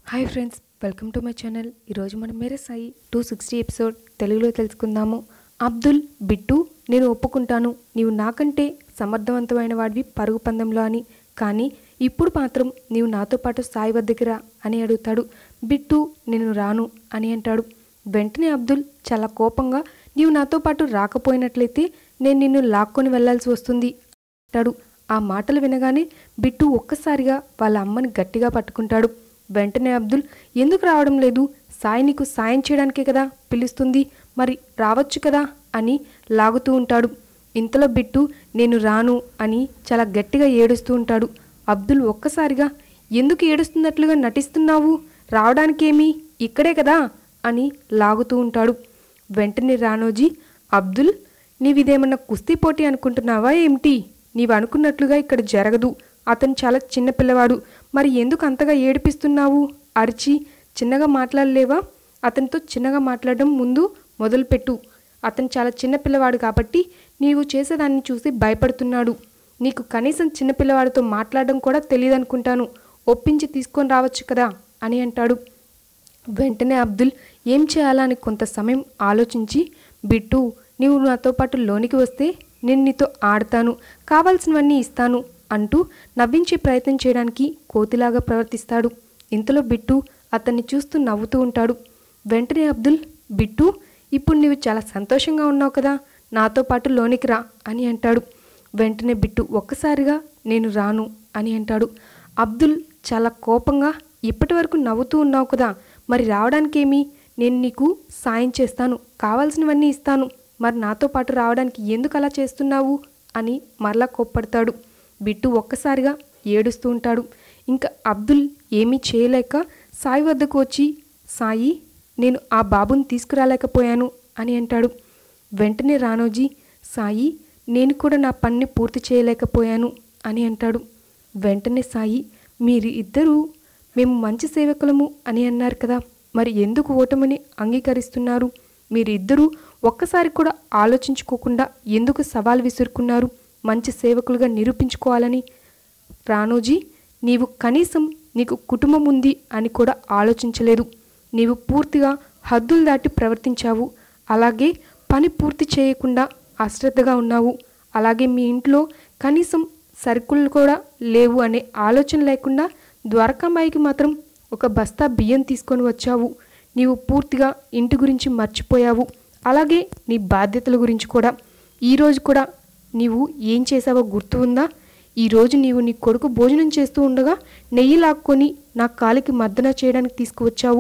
hi friends welcome to my channel ఈరోజు మనం Mere Sai two sixty episode తెలుగులో తెలుసుకుందాము అబ్దుల్ బిట్టు నేను ఒప్పుకుంటాను నీవు నాకంటే సమర్థవంతమైన వాడివి పరుగు పందెంలో అని కానీ ఇప్పుడు మాత్రం నీవు నాతో పాటు సాయి వద్దకి రా అని అడుగుతాడు బిట్టు నేను రాను అని అంటాడు వెంటనే అబ్దుల్ చాలా కోపంగా నీవు నాతో పాటు రాకపోయినట్లయితే నేను నిన్ను లాక్కొని వెళ్ళాల్సి వస్తుంది అంటాడు ఆ మాటలు వినగానే బిట్టు ఒక్కసారిగా వాళ్ళ అమ్మని గట్టిగా పట్టుకుంటాడు వెంటనే అబ్దుల్ ఎందుకు రావడం లేదు సాయి నీకు సాయం చేయడానికే కదా పిలుస్తుంది మరి రావచ్చు కదా అని లాగుతూ ఉంటాడు ఇంతలో బిట్టు నేను రాను అని చాలా గట్టిగా ఏడుస్తూ ఉంటాడు అబ్దుల్ ఒక్కసారిగా ఎందుకు ఏడుస్తున్నట్లుగా నటిస్తున్నావు రావడానికేమీ ఇక్కడే కదా అని లాగుతూ ఉంటాడు వెంటనే రానోజీ అబ్దుల్ నీవిదేమన్నా కుస్తీ పోటీ అనుకుంటున్నావా ఏమిటి నీవు అనుకున్నట్లుగా ఇక్కడ జరగదు అతను చాలా చిన్న పిల్లవాడు మరి ఎందుకు అంతగా ఏడిపిస్తున్నావు అరిచి చిన్నగా మాట్లాడలేవా అతనితో చిన్నగా మాట్లాడడం ముందు మొదలుపెట్టు అతను చాలా చిన్న పిల్లవాడు కాబట్టి నీవు చేసేదాన్ని చూసి భయపడుతున్నాడు నీకు కనీసం చిన్న పిల్లవాడితో మాట్లాడడం కూడా తెలియదనుకుంటాను ఒప్పించి తీసుకొని రావచ్చు కదా అని అంటాడు వెంటనే అబ్దుల్ ఏం చేయాలని కొంత సమయం ఆలోచించి బిట్టు నీవు నాతో పాటు లోనికి వస్తే నేను నీతో ఆడతాను కావాల్సినవన్నీ ఇస్తాను అంటూ నవ్వించే ప్రయత్నం చేయడానికి కోతిలాగా ప్రవర్తిస్తాడు ఇంతలో బిట్టు అతన్ని చూస్తూ నవ్వుతూ ఉంటాడు వెంటనే అబ్దుల్ బిట్టు ఇప్పుడు నీవు చాలా సంతోషంగా ఉన్నావు కదా నాతో పాటు లోనికి రా అని అంటాడు వెంటనే బిట్టు ఒక్కసారిగా నేను రాను అని అంటాడు అబ్దుల్ చాలా కోపంగా ఇప్పటి వరకు నవ్వుతూ ఉన్నావు కదా మరి రావడానికేమి నేను నీకు సాయం చేస్తాను కావాల్సినవన్నీ ఇస్తాను మరి నాతో పాటు రావడానికి ఎందుకు అలా చేస్తున్నావు అని మరలా కోప్పడతాడు బిట్టు ఒక్కసారిగా ఏడుస్తూ ఉంటాడు ఇంకా అబ్దుల్ ఏమీ చేయలేక సాయి వద్దకు వచ్చి సాయి నేను ఆ బాబుని తీసుకురాలేకపోయాను అని అంటాడు వెంటనే రానోజీ సాయి నేను కూడా నా పనిని పూర్తి చేయలేకపోయాను అని అంటాడు వెంటనే సాయి మీరు ఇద్దరూ మేము మంచి సేవకులము అని అన్నారు కదా మరి ఎందుకు ఓటమని అంగీకరిస్తున్నారు మీరిద్దరూ ఒక్కసారి కూడా ఆలోచించుకోకుండా ఎందుకు సవాల్ విసురుకున్నారు మంచి సేవకులుగా నిరూపించుకోవాలని రానోజీ నీవు కనీసం నీకు కుటుంబం ఉంది అని కూడా ఆలోచించలేదు నీవు పూర్తిగా హద్దులు దాటి ప్రవర్తించావు అలాగే పని పూర్తి చేయకుండా అశ్రద్ధగా ఉన్నావు అలాగే మీ ఇంట్లో కనీసం సరుకులు కూడా లేవు అనే ఆలోచన లేకుండా ద్వారకామాయికి మాత్రం ఒక బస్తా బియ్యం తీసుకొని వచ్చావు నీవు పూర్తిగా ఇంటి గురించి మర్చిపోయావు అలాగే నీ బాధ్యతల గురించి కూడా ఈరోజు కూడా నీవు ఏం చేసావో గుర్తు ఉందా ఈరోజు నీవు నీ కొడుకు భోజనం చేస్తూ ఉండగా నెయ్యి లాక్కొని నా కాలికి మర్దన చేయడానికి తీసుకువచ్చావు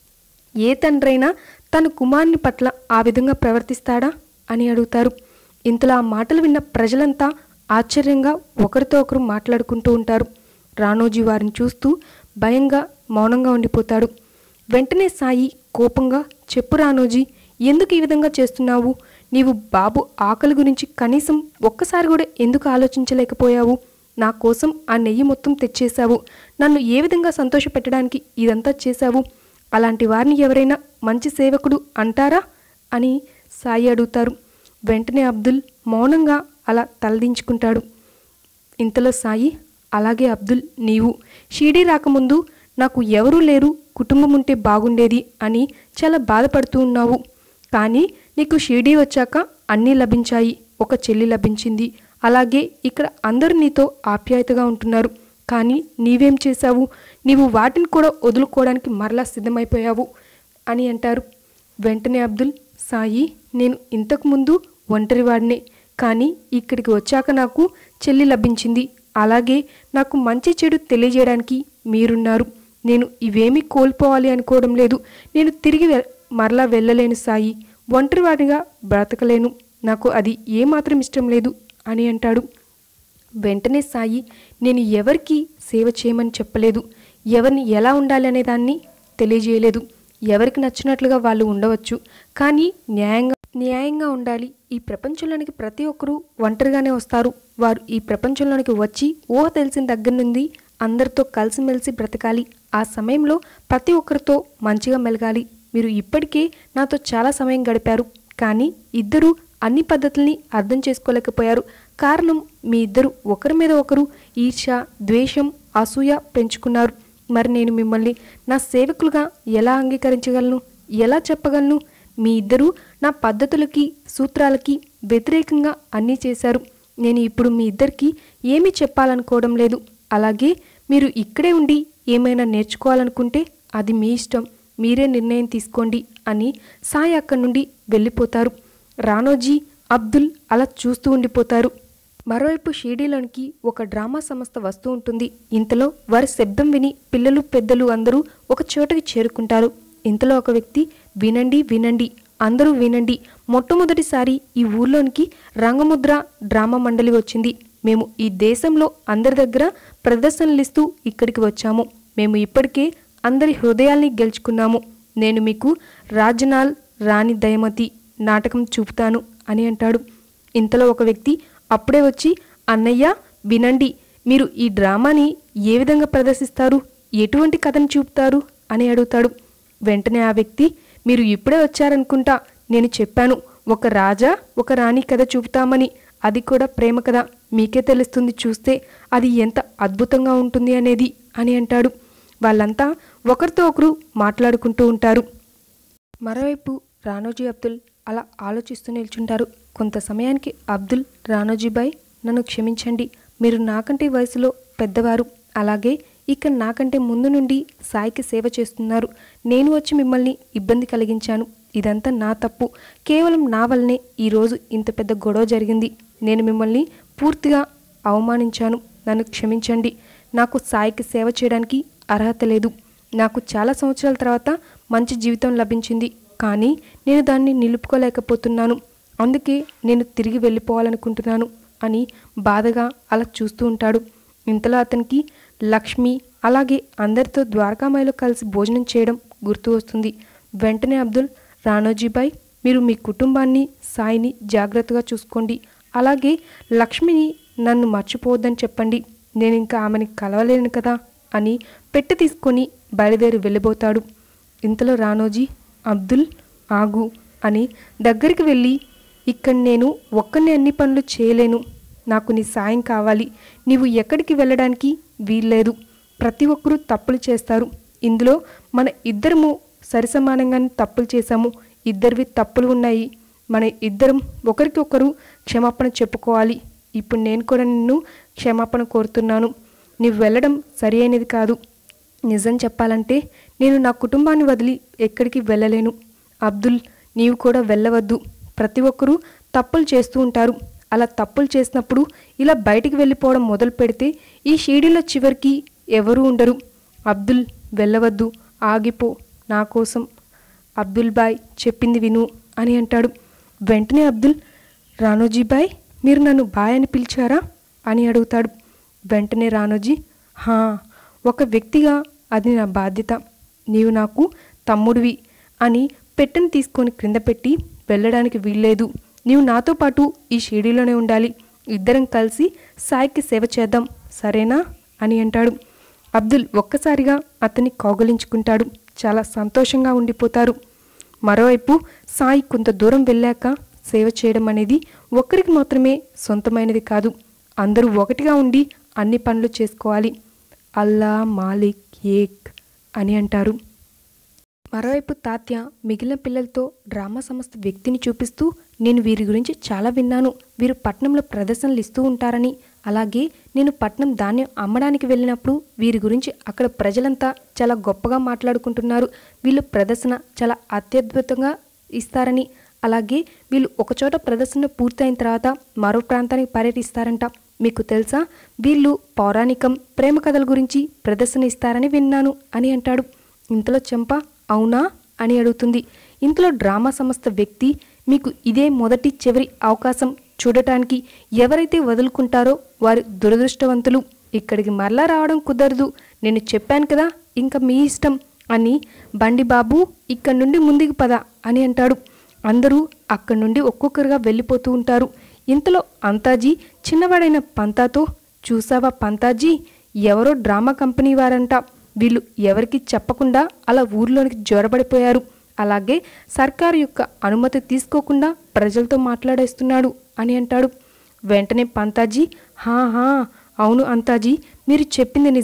ఏ తండ్రైనా తన కుమారుని పట్ల ఆ విధంగా ప్రవర్తిస్తాడా అని అడుగుతారు ఇంతలో ఆ మాటలు విన్న ప్రజలంతా ఆశ్చర్యంగా ఒకరితో ఒకరు మాట్లాడుకుంటూ ఉంటారు రానోజీ వారిని చూస్తూ భయంగా మౌనంగా ఉండిపోతాడు వెంటనే సాయి కోపంగా చెప్పు రానోజీ ఎందుకు ఈ విధంగా చేస్తున్నావు నీవు బాబు ఆకలి గురించి కనీసం ఒక్కసారి కూడా ఎందుకు ఆలోచించలేకపోయావు నా కోసం ఆ నెయ్యి మొత్తం తెచ్చేశావు నన్ను ఏ విధంగా సంతోషపెట్టడానికి ఇదంతా చేశావు అలాంటి వారిని ఎవరైనా మంచి సేవకుడు అంటారా అని సాయి అడుగుతారు వెంటనే అబ్దుల్ మౌనంగా అలా తలదించుకుంటాడు ఇంతలో సాయి అలాగే అబ్దుల్ నీవు షీడీ రాకముందు నాకు ఎవరూ లేరు కుటుంబం ఉంటే బాగుండేది అని చాలా బాధపడుతూ ఉన్నావు కానీ నీకు షిరిడీ వచ్చాక అన్నీ లభించాయి ఒక చెల్లి లభించింది అలాగే ఇక్కడ అందరూ నీతో ఆప్యాయతగా ఉంటున్నారు కానీ నీవేం చేశావు నీవు వాటిని కూడా వదులుకోవడానికి మరలా సిద్ధమైపోయావు అని అంటారు వెంటనే అబ్దుల్ సాయి నేను ఇంతకుముందు ఒంటరివాడినే కానీ ఇక్కడికి వచ్చాక నాకు చెల్లి లభించింది అలాగే నాకు మంచి చెడు తెలియజేయడానికి మీరున్నారు నేను ఇవేమీ కోల్పోవాలి అనుకోవడం లేదు నేను తిరిగి వె- మరలా వెళ్ళలేను సాయి ఒంటరివాడిగా బ్రతకలేను నాకు అది ఏమాత్రం ఇష్టం లేదు అని అంటాడు వెంటనే సాయి నేను ఎవరికి సేవ చేయమని చెప్పలేదు ఎవరిని ఎలా ఉండాలి అనే దాన్ని తెలియజేయలేదు ఎవరికి నచ్చినట్లుగా వాళ్ళు ఉండవచ్చు కానీ న్యాయంగా న్యాయంగా ఉండాలి ఈ ప్రపంచంలోనికి ప్రతి ఒక్కరూ ఒంటరిగానే వస్తారు వారు ఈ ప్రపంచంలోనికి వచ్చి ఊహ తెలిసిన దగ్గర నుండి అందరితో కలిసిమెలిసి బ్రతకాలి ఆ సమయంలో ప్రతి ఒక్కరితో మంచిగా మెలగాలి మీరు ఇప్పటికే నాతో చాలా సమయం గడిపారు కానీ ఇద్దరూ అన్ని పద్ధతుల్ని అర్థం చేసుకోలేకపోయారు కారణం మీ ఇద్దరు ఒకరి మీద ఒకరు ఈర్ష ద్వేషం అసూయ పెంచుకున్నారు మరి నేను మిమ్మల్ని నా సేవకులుగా ఎలా అంగీకరించగలను ఎలా చెప్పగలను మీ ఇద్దరూ నా పద్ధతులకి సూత్రాలకి వ్యతిరేకంగా అన్నీ చేశారు నేను ఇప్పుడు మీ ఇద్దరికి ఏమీ చెప్పాలనుకోవడం లేదు అలాగే మీరు ఇక్కడే ఉండి ఏమైనా నేర్చుకోవాలనుకుంటే అది మీ ఇష్టం మీరే నిర్ణయం తీసుకోండి అని సాయి అక్కడి నుండి వెళ్ళిపోతారు రానోజీ అబ్దుల్ అలా చూస్తూ ఉండిపోతారు మరోవైపు షిరిడీలోనికి ఒక డ్రామా సంస్థ వస్తూ ఉంటుంది ఇంతలో వారి శబ్దం విని పిల్లలు పెద్దలు అందరూ ఒక చోటకి చేరుకుంటారు ఇంతలో ఒక వ్యక్తి వినండి వినండి అందరూ వినండి మొట్టమొదటిసారి ఈ ఊర్లోనికి రంగముద్ర డ్రామా మండలి వచ్చింది మేము ఈ దేశంలో అందరి దగ్గర ప్రదర్శనలిస్తూ ఇక్కడికి వచ్చాము మేము ఇప్పటికే అందరి హృదయాల్ని గెలుచుకున్నాము నేను మీకు రాజనాల్ రాణి దయమతి నాటకం చూపుతాను అని అంటాడు ఇంతలో ఒక వ్యక్తి అప్పుడే వచ్చి అన్నయ్య వినండి మీరు ఈ డ్రామాని ఏ విధంగా ప్రదర్శిస్తారు ఎటువంటి కథను చూపుతారు అని అడుగుతాడు వెంటనే ఆ వ్యక్తి మీరు ఇప్పుడే వచ్చారనుకుంటా నేను చెప్పాను ఒక రాజా ఒక రాణి కథ చూపుతామని అది కూడా ప్రేమ కథ మీకే తెలుస్తుంది చూస్తే అది ఎంత అద్భుతంగా ఉంటుంది అనేది అని అంటాడు వాళ్ళంతా ఒకరితో ఒకరు మాట్లాడుకుంటూ ఉంటారు మరోవైపు రానోజీ అబ్దుల్ అలా ఆలోచిస్తూ నిల్చుంటారు కొంత సమయానికి అబ్దుల్ రానోజీబాయ్ నన్ను క్షమించండి మీరు నాకంటే వయసులో పెద్దవారు అలాగే ఇక నాకంటే ముందు నుండి సాయికి సేవ చేస్తున్నారు నేను వచ్చి మిమ్మల్ని ఇబ్బంది కలిగించాను ఇదంతా నా తప్పు కేవలం నా వల్లనే ఈరోజు ఇంత పెద్ద గొడవ జరిగింది నేను మిమ్మల్ని పూర్తిగా అవమానించాను నన్ను క్షమించండి నాకు సాయికి సేవ చేయడానికి అర్హత లేదు నాకు చాలా సంవత్సరాల తర్వాత మంచి జీవితం లభించింది కానీ నేను దాన్ని నిలుపుకోలేకపోతున్నాను అందుకే నేను తిరిగి వెళ్ళిపోవాలనుకుంటున్నాను అని బాధగా అలా చూస్తూ ఉంటాడు ఇంతలో అతనికి లక్ష్మి అలాగే అందరితో ద్వారకామాయిలో కలిసి భోజనం చేయడం గుర్తు వస్తుంది వెంటనే అబ్దుల్ రాణోజీబాయ్ మీరు మీ కుటుంబాన్ని సాయిని జాగ్రత్తగా చూసుకోండి అలాగే లక్ష్మిని నన్ను మర్చిపోవద్దని చెప్పండి నేను ఇంకా ఆమెని కలవలేను కదా అని పెట్టి తీసుకొని బయలుదేరి వెళ్ళిపోతాడు ఇంతలో రానోజీ అబ్దుల్ ఆగు అని దగ్గరికి వెళ్ళి ఇక్కడ నేను ఒక్కనే అన్ని పనులు చేయలేను నాకు నీ సాయం కావాలి నీవు ఎక్కడికి వెళ్ళడానికి వీల్లేదు ప్రతి ఒక్కరూ తప్పులు చేస్తారు ఇందులో మన ఇద్దరము సరిసమానంగానే తప్పులు చేశాము ఇద్దరివి తప్పులు ఉన్నాయి మన ఇద్దరం ఒకరికొకరు క్షమాపణ చెప్పుకోవాలి ఇప్పుడు నేను కూడా నిన్ను క్షమాపణ కోరుతున్నాను నీవు వెళ్ళడం సరి అయినది కాదు నిజం చెప్పాలంటే నేను నా కుటుంబాన్ని వదిలి ఎక్కడికి వెళ్ళలేను అబ్దుల్ నీవు కూడా వెళ్ళవద్దు ప్రతి ఒక్కరూ తప్పులు చేస్తూ ఉంటారు అలా తప్పులు చేసినప్పుడు ఇలా బయటికి వెళ్ళిపోవడం మొదలు పెడితే ఈ షీడీలో చివరికి ఎవరూ ఉండరు అబ్దుల్ వెళ్ళవద్దు ఆగిపో నా కోసం అబ్దుల్ బాయ్ చెప్పింది విను అని అంటాడు వెంటనే అబ్దుల్ రానోజీ బాయ్ మీరు నన్ను బాయ్ అని పిలిచారా అని అడుగుతాడు వెంటనే రానోజీ హా ఒక వ్యక్తిగా అది నా బాధ్యత నీవు నాకు తమ్ముడివి అని పెట్టెను తీసుకొని క్రింద పెట్టి వెళ్ళడానికి వీల్లేదు నీవు నాతో పాటు ఈ షిరిడీలోనే ఉండాలి ఇద్దరం కలిసి సాయికి సేవ చేద్దాం సరేనా అని అంటాడు అబ్దుల్ ఒక్కసారిగా అతన్ని కౌగలించుకుంటాడు చాలా సంతోషంగా ఉండిపోతారు మరోవైపు సాయి కొంత దూరం వెళ్ళాక సేవ చేయడం అనేది ఒక్కరికి మాత్రమే సొంతమైనది కాదు అందరూ ఒకటిగా ఉండి అన్ని పనులు చేసుకోవాలి అల్లా మాలిక్ ఏక్ అని అంటారు మరోవైపు తాత్య మిగిలిన పిల్లలతో డ్రామా సంస్థ వ్యక్తిని చూపిస్తూ నేను వీరి గురించి చాలా విన్నాను వీరు పట్నంలో ప్రదర్శనలు ఇస్తూ ఉంటారని అలాగే నేను పట్నం ధాన్యం అమ్మడానికి వెళ్ళినప్పుడు వీరి గురించి అక్కడ ప్రజలంతా చాలా గొప్పగా మాట్లాడుకుంటున్నారు వీళ్ళు ప్రదర్శన చాలా అత్యద్భుతంగా ఇస్తారని అలాగే వీళ్ళు ఒకచోట ప్రదర్శన పూర్తయిన తర్వాత మరో ప్రాంతానికి పర్యటిస్తారంట మీకు తెలుసా వీళ్ళు పౌరాణికం ప్రేమ కథల గురించి ప్రదర్శన ఇస్తారని విన్నాను అని అంటాడు ఇంతలో చెంప అవునా అని అడుగుతుంది ఇంతలో డ్రామా సంస్థ వ్యక్తి మీకు ఇదే మొదటి చివరి అవకాశం చూడటానికి ఎవరైతే వదులుకుంటారో వారు దురదృష్టవంతులు ఇక్కడికి మరలా రావడం కుదరదు నేను చెప్పాను కదా ఇంకా మీ ఇష్టం అని బండి బాబు ఇక్కడ నుండి ముందుకు పద అని అంటాడు అందరూ అక్కడి నుండి ఒక్కొక్కరుగా వెళ్ళిపోతూ ఉంటారు ఇంతలో అంతాజీ చిన్నవాడైన పంతాతో చూసావా పంతాజీ ఎవరో డ్రామా కంపెనీ వారంట వీళ్ళు ఎవరికి చెప్పకుండా అలా ఊర్లోనికి జ్వరబడిపోయారు అలాగే సర్కారు యొక్క అనుమతి తీసుకోకుండా ప్రజలతో మాట్లాడేస్తున్నాడు అని అంటాడు వెంటనే పంతాజీ హా హా అవును అంతాజీ మీరు చెప్పింది నిజం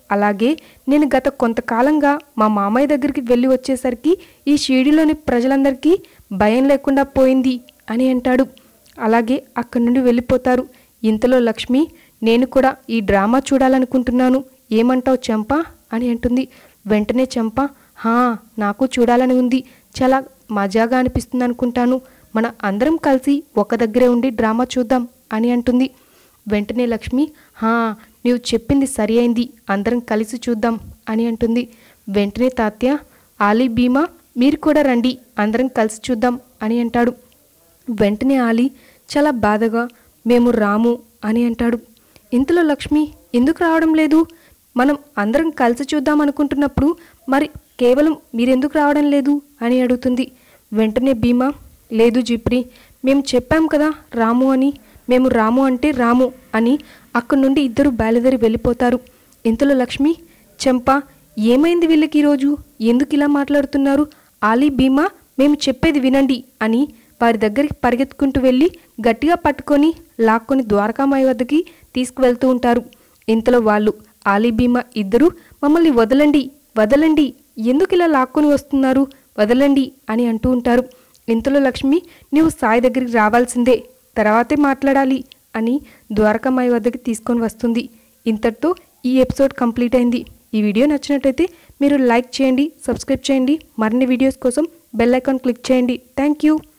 అలాగే నేను గత కొంతకాలంగా మా మామయ్య దగ్గరికి వెళ్ళి వచ్చేసరికి ఈ షిరిడిలోని ప్రజలందరికీ భయం లేకుండా పోయింది అని అంటాడు అలాగే అక్కడి నుండి వెళ్ళిపోతారు ఇంతలో లక్ష్మి నేను కూడా ఈ డ్రామా చూడాలనుకుంటున్నాను ఏమంటావు చెంప అని అంటుంది వెంటనే చెంప హా నాకు చూడాలని ఉంది చాలా మజాగా అనిపిస్తుంది అనుకుంటాను మన అందరం కలిసి ఒక దగ్గరే ఉండి డ్రామా చూద్దాం అని అంటుంది వెంటనే లక్ష్మి హా నీవు చెప్పింది సరి అయింది అందరం కలిసి చూద్దాం అని అంటుంది వెంటనే తాత్య ఆలీ భీమా మీరు కూడా రండి అందరం కలిసి చూద్దాం అని అంటాడు వెంటనే ఆలి చాలా బాధగా మేము రాము అని అంటాడు ఇంతలో లక్ష్మి ఎందుకు రావడం లేదు మనం అందరం కలిసి చూద్దాం అనుకుంటున్నప్పుడు మరి కేవలం మీరెందుకు రావడం లేదు అని అడుగుతుంది వెంటనే భీమా లేదు జిప్రి మేము చెప్పాం కదా రాము అని మేము రాము అంటే రాము అని అక్కడి నుండి ఇద్దరు బయలుదేరి వెళ్ళిపోతారు ఇంతలో లక్ష్మి చెంప ఏమైంది వీళ్ళకి ఈరోజు ఎందుకు ఇలా మాట్లాడుతున్నారు ఆలీ భీమా మేము చెప్పేది వినండి అని వారి దగ్గరికి పరిగెత్తుకుంటూ వెళ్ళి గట్టిగా పట్టుకొని లాక్కొని ద్వారకామాయి వద్దకి తీసుకువెళ్తూ ఉంటారు ఇంతలో వాళ్ళు ఆలీ భీమా ఇద్దరు మమ్మల్ని వదలండి వదలండి ఎందుకు ఇలా లాక్కొని వస్తున్నారు వదలండి అని అంటూ ఉంటారు ఇంతలో లక్ష్మి నీవు సాయి దగ్గరికి రావాల్సిందే తర్వాతే మాట్లాడాలి అని ద్వారకామాయి వద్దకి తీసుకొని వస్తుంది ఇంతటితో ఈ ఎపిసోడ్ కంప్లీట్ అయింది ఈ వీడియో నచ్చినట్టయితే మీరు లైక్ చేయండి సబ్స్క్రైబ్ చేయండి మరిన్ని వీడియోస్ కోసం బెల్ ఐకాన్ క్లిక్ చేయండి థ్యాంక్ యూ